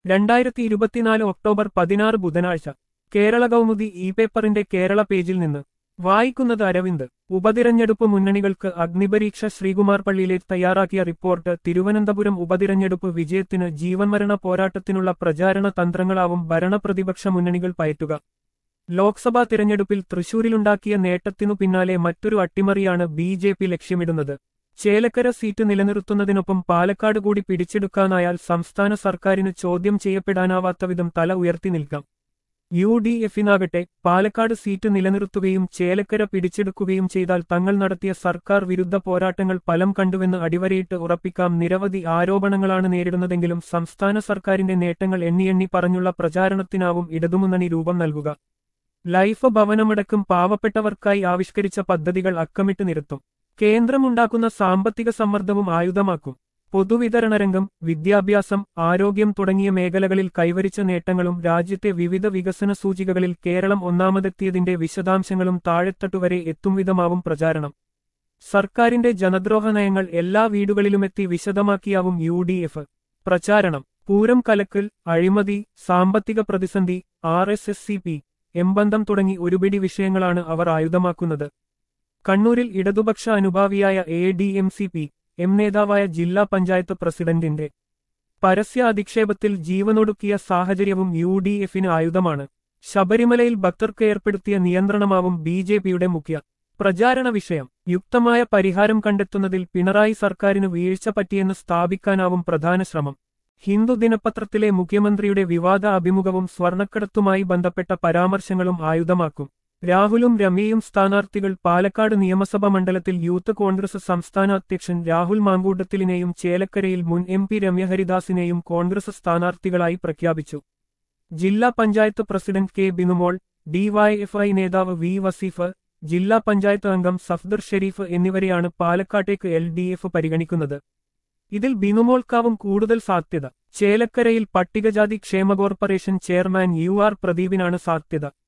രണ്ടായിരത്തി ഇരുപത്തിനാല് ഒക്ടോബർ പതിനാറ് ബുധനാഴ്ച കേരള കൗമുദി ഇ പേപ്പറിന്റെ കേരള പേജിൽ നിന്ന് വായിക്കുന്നത് അരവിന്ദ് ഉപതിരഞ്ഞെടുപ്പ് മുന്നണികൾക്ക് അഗ്നിപരീക്ഷ ശ്രീകുമാർ പള്ളിയിലെ തയ്യാറാക്കിയ റിപ്പോർട്ട് തിരുവനന്തപുരം ഉപതിരഞ്ഞെടുപ്പ് വിജയത്തിന് ജീവൻമരണ പോരാട്ടത്തിനുള്ള പ്രചാരണ തന്ത്രങ്ങളാവും ഭരണപ്രതിപക്ഷ മുന്നണികൾ പയറ്റുക ലോക്സഭാ തിരഞ്ഞെടുപ്പിൽ തൃശൂരിലുണ്ടാക്കിയ നേട്ടത്തിനു പിന്നാലെ മറ്റൊരു അട്ടിമറിയാണ് ബി ജെ പി ലക്ഷ്യമിടുന്നത് ചേലക്കര സീറ്റ് നിലനിർത്തുന്നതിനൊപ്പം പാലക്കാട് കൂടി പിടിച്ചെടുക്കാനായാൽ സംസ്ഥാന സർക്കാരിന് ചോദ്യം ചെയ്യപ്പെടാനാവാത്ത വിധം തല ഉയർത്തി നിൽക്കാം യു ഡി എഫിനാകട്ടെ പാലക്കാട് സീറ്റ് നിലനിർത്തുകയും ചേലക്കര പിടിച്ചെടുക്കുകയും ചെയ്താൽ തങ്ങൾ നടത്തിയ സർക്കാർ വിരുദ്ധ പോരാട്ടങ്ങൾ ഫലം കണ്ടുവെന്ന് അടിവരയിട്ട് ഉറപ്പിക്കാം നിരവധി ആരോപണങ്ങളാണ് നേരിടുന്നതെങ്കിലും സംസ്ഥാന സർക്കാരിന്റെ നേട്ടങ്ങൾ എണ്ണിയെണ്ണി പറഞ്ഞുള്ള പ്രചാരണത്തിനാവും ഇടതുമുന്നണി രൂപം നൽകുക ലൈഫ് ഭവനമടക്കം പാവപ്പെട്ടവർക്കായി ആവിഷ്കരിച്ച പദ്ധതികൾ അക്കമിട്ട് നിരത്തും കേന്ദ്രമുണ്ടാക്കുന്ന സാമ്പത്തിക സമ്മർദ്ദവും ആയുധമാക്കും പൊതുവിതരണ രംഗം വിദ്യാഭ്യാസം ആരോഗ്യം തുടങ്ങിയ മേഖലകളിൽ കൈവരിച്ച നേട്ടങ്ങളും രാജ്യത്തെ വിവിധ വികസന സൂചികകളിൽ കേരളം ഒന്നാമതെത്തിയതിന്റെ വിശദാംശങ്ങളും താഴെത്തട്ടുവരെ എത്തുംവിധമാവും പ്രചാരണം സർക്കാരിന്റെ ജനദ്രോഹ നയങ്ങൾ എല്ലാ വീടുകളിലുമെത്തി വിശദമാക്കിയാവും യു ഡി എഫ് പ്രചാരണം പൂരം കലക്കൽ അഴിമതി സാമ്പത്തിക പ്രതിസന്ധി R S S C P എംബന്ധം തുടങ്ങി ഒരുപിടി വിഷയങ്ങളാണ് അവർ ആയുധമാക്കുന്നത് കണ്ണൂരിൽ ഇടതുപക്ഷ അനുഭാവിയായ A D M C P M നേതാവായ ജില്ലാ പഞ്ചായത്ത് പ്രസിഡന്റിന്റെ പരസ്യ അധിക്ഷേപത്തിൽ ജീവനൊടുക്കിയ സാഹചര്യവും യു ഡി എഫിന് ആയുധമാണ് ശബരിമലയിൽ ഭക്തർക്ക് ഏർപ്പെടുത്തിയ നിയന്ത്രണമാവും ബി ജെ പിയുടെ മുഖ്യ പ്രചാരണ വിഷയം യുക്തമായ പരിഹാരം കണ്ടെത്തുന്നതിൽ പിണറായി സർക്കാരിന് വീഴ്ച പറ്റിയെന്ന് സ്ഥാപിക്കാനാവും പ്രധാന ശ്രമം ഹിന്ദു ദിനപത്രത്തിലെ മുഖ്യമന്ത്രിയുടെ വിവാദ അഭിമുഖവും സ്വർണക്കടത്തുമായി ബന്ധപ്പെട്ട പരാമർശങ്ങളും ആയുധമാക്കും രാഹുലും രമ്യയും സ്ഥാനാർത്ഥികൾ പാലക്കാട് നിയമസഭാ മണ്ഡലത്തിൽ യൂത്ത് കോൺഗ്രസ് സംസ്ഥാന അധ്യക്ഷൻ രാഹുൽ മാങ്കൂട്ടത്തിലിനെയും ചേലക്കരയിൽ മുൻ എം പി രമ്യഹരിദാസിനെയും കോൺഗ്രസ് സ്ഥാനാർത്ഥികളായി പ്രഖ്യാപിച്ചു ജില്ലാ panchayat president K Binumol DYFI നേതാവ് വി വസീഫ് ജില്ലാ പഞ്ചായത്ത് അംഗം സഫ്ദർ ഷെരീഫ് എന്നിവരെയാണ് പാലക്കാട്ടേക്ക് എൽ ഡി എഫ് പരിഗണിക്കുന്നത് ഇതിൽ ബിനുമോൾക്കാവും കൂടുതൽ സാധ്യത ചേലക്കരയിൽ പട്ടികജാതി ക്ഷേമ കോർപ്പറേഷൻ ചെയർമാൻ യു ആർ പ്രദീപിനാണ് സാധ്യത